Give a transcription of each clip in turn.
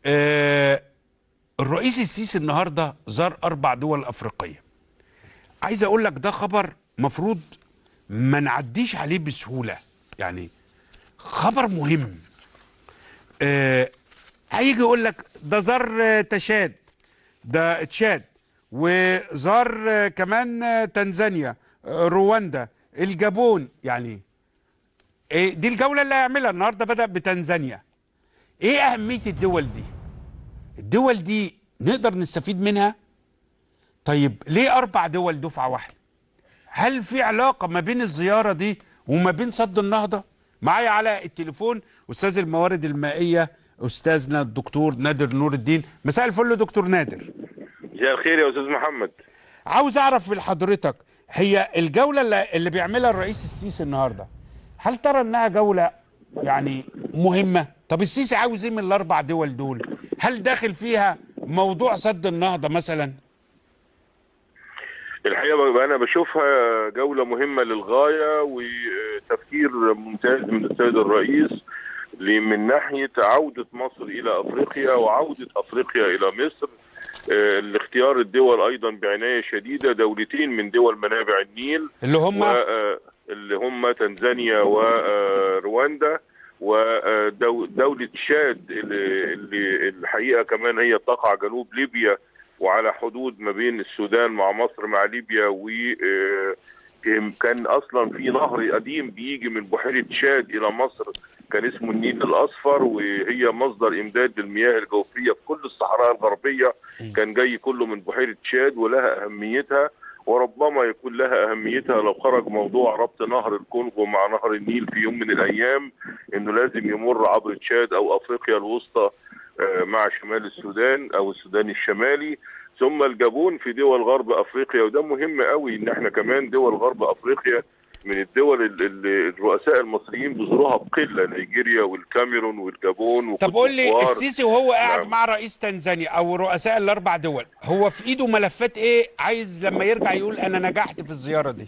آه الرئيس السيسي النهارده زار اربع دول افريقيه عايز اقول لك ده خبر مفروض ما نعديش عليه بسهوله يعني خبر مهم آه هيجي يقول لك ده زار آه، تشاد ده تشاد وزار آه، كمان آه، تنزانيا آه، رواندا الجابون يعني إيه دي الجوله اللي هيعملها النهارده بدا بتنزانيا ايه اهميه الدول دي الدول دي نقدر نستفيد منها طيب ليه اربع دول دفعه واحده هل في علاقه ما بين الزياره دي وما بين سد النهضه معايا على التليفون استاذ الموارد المائيه استاذنا الدكتور نادر نور الدين مساء الفل يا دكتور نادر مساء الخير يا استاذ محمد عاوز اعرف من حضرتك هي الجوله اللي, اللي بيعملها الرئيس السيسي النهارده هل ترى انها جوله يعني مهمه طب السيسي عاوز ايه من الاربع دول دول هل داخل فيها موضوع سد النهضه مثلا الحقيقه بقى انا بشوفها جوله مهمه للغايه وتفكير ممتاز من السيد الرئيس ل- من ناحيه عوده مصر الى افريقيا وعوده افريقيا الى مصر آه، لاختيار الدول ايضا بعنايه شديده دولتين من دول منابع النيل اللي هم و- آه، اللي هم تنزانيا ورواندا ودولة تشاد اللي, اللي الحقيقة كمان هي تقع جنوب ليبيا وعلى حدود ما بين السودان مع مصر مع ليبيا و آه، كان اصلا في نهر قديم بيجي من بحيره تشاد الى مصر كان اسمه النيل الاصفر وهي مصدر امداد للمياه الجوفيه في كل الصحراء الغربيه كان جاي كله من بحيره تشاد ولها اهميتها وربما يكون لها اهميتها لو خرج موضوع ربط نهر الكونغو مع نهر النيل في يوم من الايام انه لازم يمر عبر تشاد او افريقيا الوسطى آه، مع شمال السودان او السودان الشمالي ثم الجابون في دول غرب افريقيا وده مهم قوي ان احنا كمان دول غرب افريقيا من الدول اللي الرؤساء المصريين بيزوروها بقله نيجيريا والكاميرون والجابون طب قول لي وكوت السيسي وهو قاعد نعم. مع رئيس تنزانيا او رؤساء الاربع دول هو في ايده ملفات ايه عايز لما يرجع يقول انا نجحت في الزياره دي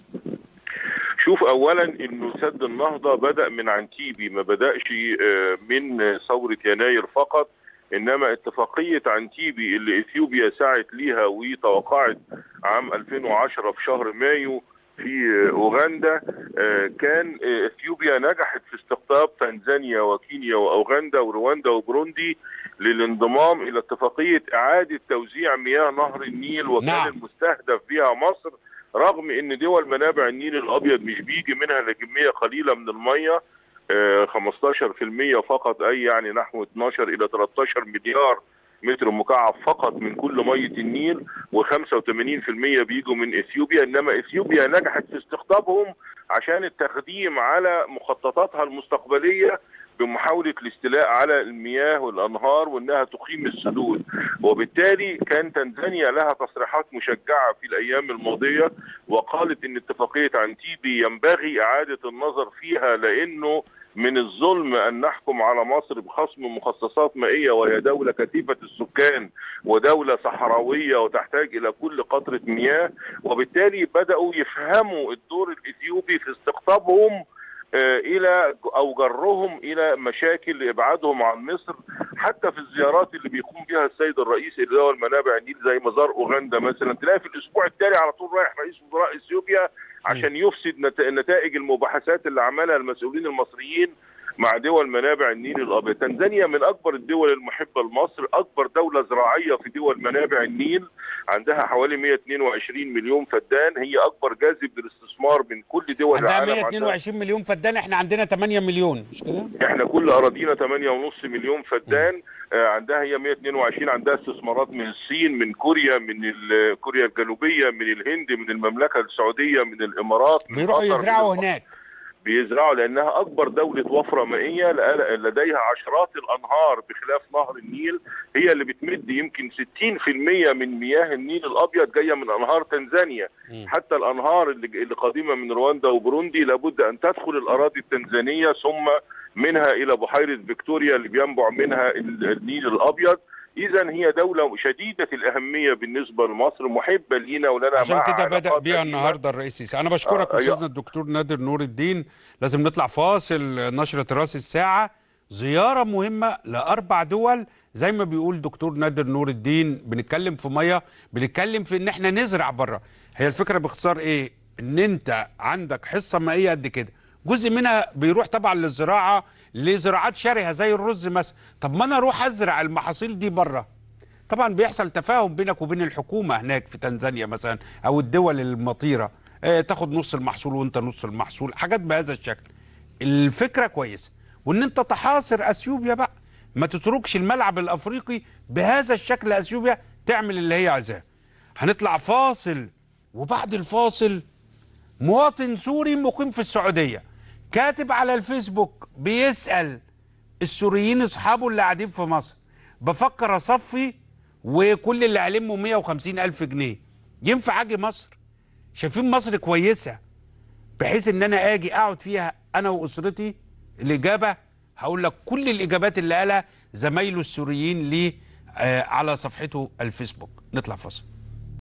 شوف اولا انه سد النهضه بدا من عنتيبي ما بداش آه، من ثوره يناير فقط انما اتفاقيه عنتيبي اللي اثيوبيا سعت ليها وتوقعت عام 2010 في شهر مايو في آه، اوغندا آه، كان آه، اثيوبيا نجحت في استقطاب تنزانيا وكينيا واوغندا ورواندا وبروندي للانضمام الى اتفاقيه اعاده توزيع مياه نهر النيل وكان نعم. المستهدف بها مصر رغم ان دول منابع النيل الابيض مش بيجي منها الا كميه قليله من الميه آه، 15% فقط اي يعني نحو 12 الى 13 مليار متر مكعب فقط من كل ميه النيل و85% بيجوا من اثيوبيا انما اثيوبيا نجحت في استقطابهم عشان التقديم على مخططاتها المستقبليه بمحاوله الاستيلاء على المياه والانهار وانها تقيم السدود وبالتالي كان تنزانيا لها تصريحات مشجعه في الايام الماضيه وقالت ان اتفاقيه عنتيبي ينبغي اعاده النظر فيها لانه من الظلم ان نحكم على مصر بخصم مخصصات مائيه وهي دوله كثيفه السكان ودوله صحراويه وتحتاج الى كل قطره مياه وبالتالي بداوا يفهموا الدور الاثيوبي في استقطابهم آه، الى او جرهم الى مشاكل لابعادهم عن مصر حتى في الزيارات اللي بيقوم بها السيد الرئيس اللي هو المنابع النيل زي مزار اوغندا مثلا تلاقي في الاسبوع التالي على طول رايح رئيس وزراء اثيوبيا عشان يفسد نت- نتائج المباحثات اللي عملها المسؤولين المصريين مع دول منابع النيل الابيض تنزانيا من اكبر الدول المحبه لمصر اكبر دوله زراعيه في دول منابع النيل عندها حوالي 122 مليون فدان هي اكبر جاذب للاستثمار من كل دول عندها العالم 122 مليون فدان احنا عندنا 8 مليون مش كده احنا كل اراضينا 8.5 مليون فدان آه، عندها هي 122 عندها استثمارات من الصين من كوريا من ال- كوريا الجنوبيه من الهند من المملكه السعوديه من الامارات من بيروحوا قطر، من يزرعوا الم- هناك بيزرعوا لانها اكبر دوله وفره مائيه لأ- لديها عشرات الانهار بخلاف نهر النيل هي اللي بتمد يمكن 60% من مياه النيل الابيض جايه من انهار تنزانيا مم. حتى الانهار اللي اللي قادمه من رواندا وبروندي لابد ان تدخل الاراضي التنزانيه ثم منها الى بحيره فيكتوريا اللي بينبع منها ال- النيل الابيض اذا هي دوله شديده الاهميه بالنسبه لمصر محبه لينا ولنا عشان معها كده بدأ علاقات بيها قديمة. النهارده الرئيس السيسي انا بشكرك آه، استاذنا الدكتور نادر نور الدين لازم نطلع فاصل نشرة راس الساعة زياره مهمه لاربع دول زي ما بيقول دكتور نادر نور الدين بنتكلم في ميه بنتكلم في ان احنا نزرع بره هي الفكره باختصار ايه ان انت عندك حصه مائيه قد كده جزء منها بيروح طبعا للزراعه لزراعات شرهه زي الرز مثلا طب ما انا اروح ازرع المحاصيل دي بره طبعا بيحصل تفاهم بينك وبين الحكومه هناك في تنزانيا مثلا او الدول المطيره آه، تاخد نص المحصول وانت نص المحصول حاجات بهذا الشكل الفكره كويسه وان انت تحاصر اثيوبيا بقى ما تتركش الملعب الافريقي بهذا الشكل اثيوبيا تعمل اللي هي عايزاه هنطلع فاصل وبعد الفاصل مواطن سوري مقيم في السعوديه كاتب على الفيسبوك بيسال السوريين اصحابه اللي قاعدين في مصر بفكر اصفي وكل اللي علمه 150 الف جنيه ينفع اجي مصر شايفين مصر كويسه بحيث ان انا اجي اقعد فيها انا واسرتي الاجابه هقول لك كل الاجابات اللي قالها زمايله السوريين ليه آه على صفحته الفيسبوك نطلع فاصل